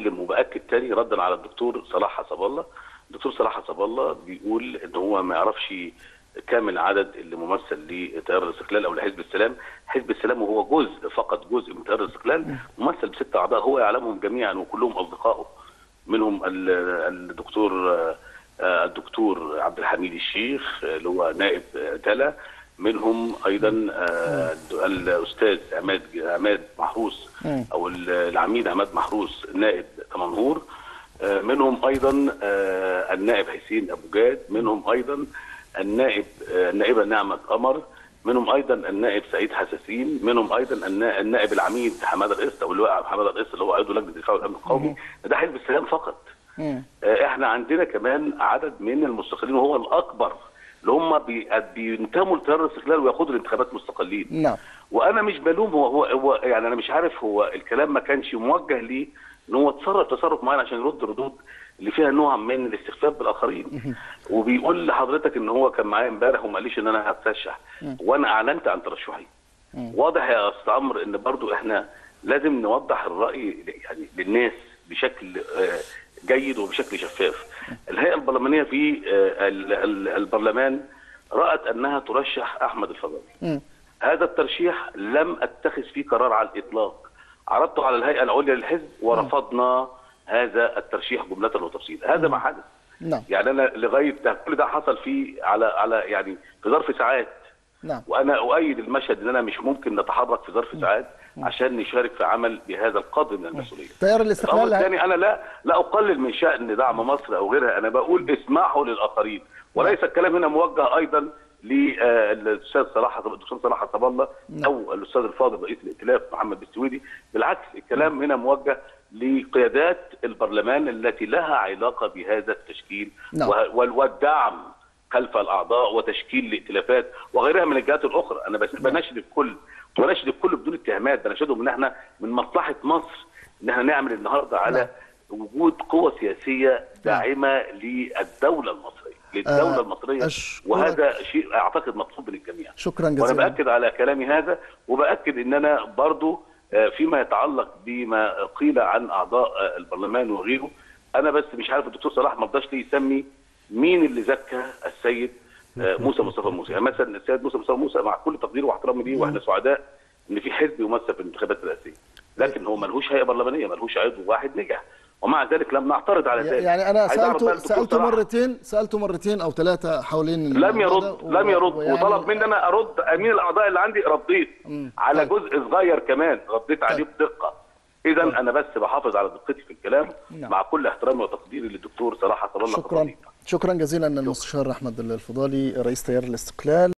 بتكلم وباكد تاني ردا على الدكتور صلاح حسب الله الدكتور صلاح حسب الله بيقول ان هو ما يعرفش كامل عدد اللي ممثل لتيار الاستقلال او لحزب السلام، حزب السلام وهو جزء فقط جزء من تيار الاستقلال ممثل بست اعضاء هو يعلمهم جميعا وكلهم اصدقائه منهم ال- الدكتور آه، الدكتور عبد الحميد الشيخ آه، اللي هو نائب آه، تلا منهم ايضا آه، الاستاذ عماد عماد محروس او ال- العميد عماد محروس نائب تمنهور آه، منهم ايضا آه، النائب حسين ابو جاد منهم ايضا النائب آه، النائبه نعمه قمر منهم ايضا النائب سعيد حساسين منهم ايضا النا- النائب العميد حماده القسط او اللواء حماده القسط اللي هو عضو لجنه الدفاع والامن القومي ده حزب السلام فقط مم. آه، احنا عندنا كمان عدد من المستقلين وهو الاكبر اللي هم بي- بينتموا لتيار الاستقلال وياخدوا الانتخابات مستقلين نعم وانا مش بلوم هو هو, هو يعني انا مش عارف هو الكلام ما كانش موجه ليه ان هو اتصرف تصرف معين عشان يرد ردود اللي فيها نوع من الاستخفاف بالاخرين وبيقول لحضرتك ان هو كان معايا امبارح وما قاليش ان انا هترشح وانا اعلنت عن ترشحي واضح يا استاذ عمرو ان برضو احنا لازم نوضح الراي يعني للناس بشكل آه، جيد وبشكل شفاف الهيئه البرلمانيه في آه، ال- ال- البرلمان رات انها ترشح احمد الفضلي مم. هذا الترشيح لم اتخذ فيه قرار على الاطلاق عرضته على الهيئه العليا للحزب ورفضنا هذا الترشيح جمله وتفصيلا هذا ما حدث نعم يعني انا لغايه ده كل ده حصل فيه على على يعني في ظرف ساعات نعم وانا اؤيد المشهد ان انا مش ممكن نتحرك في ظرف ساعات عشان نشارك في عمل بهذا القدر من المسؤوليه تيار الامر الاستقلال الثاني انا لا لا اقلل من شان دعم مصر او غيرها انا بقول اسمحوا للاخرين وليس الكلام هنا موجه ايضا للاستاذ صلاح الدكتور صلاح حسب الله او الاستاذ الفاضل رئيس الائتلاف محمد بالسويدي بالعكس الكلام هنا موجه لقيادات البرلمان التي لها علاقه بهذا التشكيل نعم. وه- وال- والدعم خلف الاعضاء وتشكيل الائتلافات وغيرها من الجهات الاخرى انا بس بناشد الكل وناشد الكل بدون اتهامات بناشدهم ان احنا من مصلحه مصر ان احنا نعمل النهارده على نعم. وجود قوة سياسية داعمة للدولة المصرية للدولة آه، المصرية أشكرك. وهذا شيء أعتقد مطلوب من الجميع شكرا وأنا جزيلا بأكد على كلامي هذا وبأكد أن أنا برضو آه، فيما يتعلق بما قيل عن أعضاء آه، البرلمان وغيره أنا بس مش عارف الدكتور صلاح ما رضاش ليه يسمي مين اللي زكى السيد آه، موسى مصطفى موسى يعني مثلا السيد موسى مصطفى موسى مع كل تقديري واحترامي ليه واحنا سعداء ان في حزب يمثل في الانتخابات الرئاسيه لكن هو ملهوش هيئه برلمانيه ملهوش عضو واحد نجح ومع ذلك لم نعترض على ذلك يعني انا عايز أعرف سالته بقى الدكتور سالته صلاح مرتين سالته مرتين او ثلاثه حوالين لم الموضوع يرد ده، لم و- يرد ويعني- وطلب مني انا ارد امين الاعضاء اللي عندي رديت مم. على طيب. جزء صغير كمان رديت عليه بدقه اذا انا بس بحافظ على دقتي في الكلام نعم. مع كل احترامي وتقديري للدكتور صلاح حسب الله شكرا شكرا جزيلا المستشار احمد الفضالي رئيس تيار الاستقلال